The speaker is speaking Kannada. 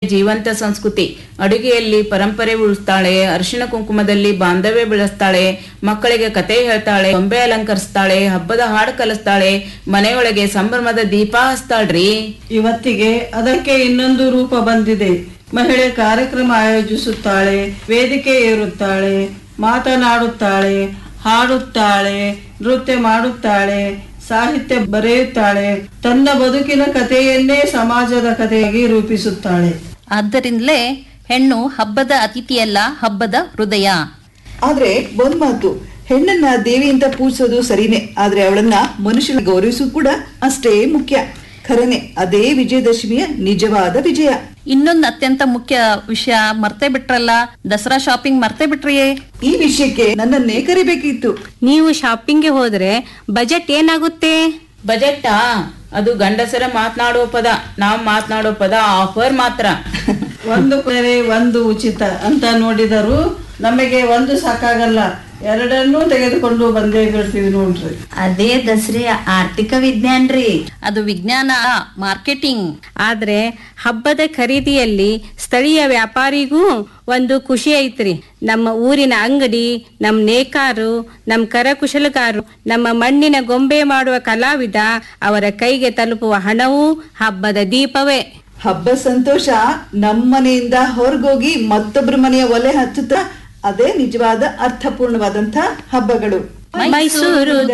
ಜೀವಂತ ಸಂಸ್ಕೃತಿ ಅಡುಗೆಯಲ್ಲಿ ಪರಂಪರೆ ಉಳಿಸ್ತಾಳೆ ಅರಿಶಿಣ ಕುಂಕುಮದಲ್ಲಿ ಬಾಂಧವ್ಯ ಬೆಳೆಸ್ತಾಳೆ ಮಕ್ಕಳಿಗೆ ಕತೆ ಹೇಳ್ತಾಳೆ ಗೊಂಬೆ ಅಲಂಕರಿಸ್ತಾಳೆ ಹಬ್ಬದ ಹಾಡು ಕಲಿಸ್ತಾಳೆ ಮನೆಯೊಳಗೆ ಸಂಭ್ರಮದ ದೀಪ ಹಚ್ತಾಳ್ರಿ ಇವತ್ತಿಗೆ ಅದಕ್ಕೆ ಇನ್ನೊಂದು ರೂಪ ಬಂದಿದೆ ಮಹಿಳೆ ಕಾರ್ಯಕ್ರಮ ಆಯೋಜಿಸುತ್ತಾಳೆ ವೇದಿಕೆ ಏರುತ್ತಾಳೆ ಮಾತನಾಡುತ್ತಾಳೆ ಹಾಡುತ್ತಾಳೆ ನೃತ್ಯ ಮಾಡುತ್ತಾಳೆ ಸಾಹಿತ್ಯ ಬರೆಯುತ್ತಾಳೆ ತನ್ನ ಬದುಕಿನ ಕಥೆಯನ್ನೇ ಸಮಾಜದ ಕಥೆಯಾಗಿ ರೂಪಿಸುತ್ತಾಳೆ ಆದ್ದರಿಂದಲೇ ಹೆಣ್ಣು ಹಬ್ಬದ ಅತಿಥಿಯಲ್ಲ ಹಬ್ಬದ ಹೃದಯ ಆದ್ರೆ ಒಂದ್ ಮಾತು ಹೆಣ್ಣನ್ನ ದೇವಿಯಿಂದ ಪೂಜಿಸೋದು ಸರಿನೇ ಆದ್ರೆ ಅವಳನ್ನ ಮನುಷ್ಯನ ಗೌರವಿಸೋದು ಕೂಡ ಅಷ್ಟೇ ಮುಖ್ಯ ಖರೇನೆ ಅದೇ ವಿಜಯದಶಮಿಯ ನಿಜವಾದ ವಿಜಯ ಇನ್ನೊಂದು ಅತ್ಯಂತ ಮುಖ್ಯ ವಿಷಯ ಮರ್ತೇ ಬಿಟ್ರಲ್ಲ ದಸರಾ ಶಾಪಿಂಗ್ ಮರ್ತೇ ಬಿಟ್ರಿ ಈ ವಿಷಯಕ್ಕೆ ನನ್ನನ್ನೇ ಕರಿಬೇಕಿತ್ತು ನೀವು ಶಾಪಿಂಗ್ಗೆ ಹೋದ್ರೆ ಬಜೆಟ್ ಏನಾಗುತ್ತೆ ಬಜೆಟ್ಟಾ ಅದು ಗಂಡಸರ ಮಾತನಾಡೋ ಪದ ನಾವ್ ಮಾತನಾಡೋ ಪದ ಆಫರ್ ಮಾತ್ರ ಒಂದು ಕೊನೆ ಒಂದು ಉಚಿತ ಅಂತ ನೋಡಿದರೂ ನಮಗೆ ಒಂದು ಸಾಕಾಗಲ್ಲ ಎರಡನ್ನೂ ತೆಗೆದುಕೊಂಡು ಬಂದೇ ಬಿಡ್ತೀವಿ ನೋಡ್ರಿ ಅದೇ ದಸರೆ ಆರ್ಥಿಕ ವಿಜ್ಞಾನ ರೀ ಅದು ವಿಜ್ಞಾನ ಮಾರ್ಕೆಟಿಂಗ್ ಆದ್ರೆ ಹಬ್ಬದ ಖರೀದಿಯಲ್ಲಿ ಸ್ಥಳೀಯ ವ್ಯಾಪಾರಿಗೂ ಒಂದು ಖುಷಿ ಐತ್ರಿ ನಮ್ಮ ಊರಿನ ಅಂಗಡಿ ನಮ್ಮ ನೇಕಾರು ನಮ್ಮ ಕರಕುಶಲಗಾರರು ನಮ್ಮ ಮಣ್ಣಿನ ಗೊಂಬೆ ಮಾಡುವ ಕಲಾವಿದ ಅವರ ಕೈಗೆ ತಲುಪುವ ಹಣವೂ ಹಬ್ಬದ ದೀಪವೇ ಹಬ್ಬ ಸಂತೋಷ ನಮ್ಮನೆಯಿಂದ ಹೊರಗೋಗಿ ಮತ್ತೊಬ್ಬರ ಮನೆಯ ಒಲೆ ಹಚ್ಚುತ್ತಾ ಅದೇ ನಿಜವಾದ ಅರ್ಥಪೂರ್ಣವಾದಂಥ ಹಬ್ಬಗಳು ಮೈಸೂರು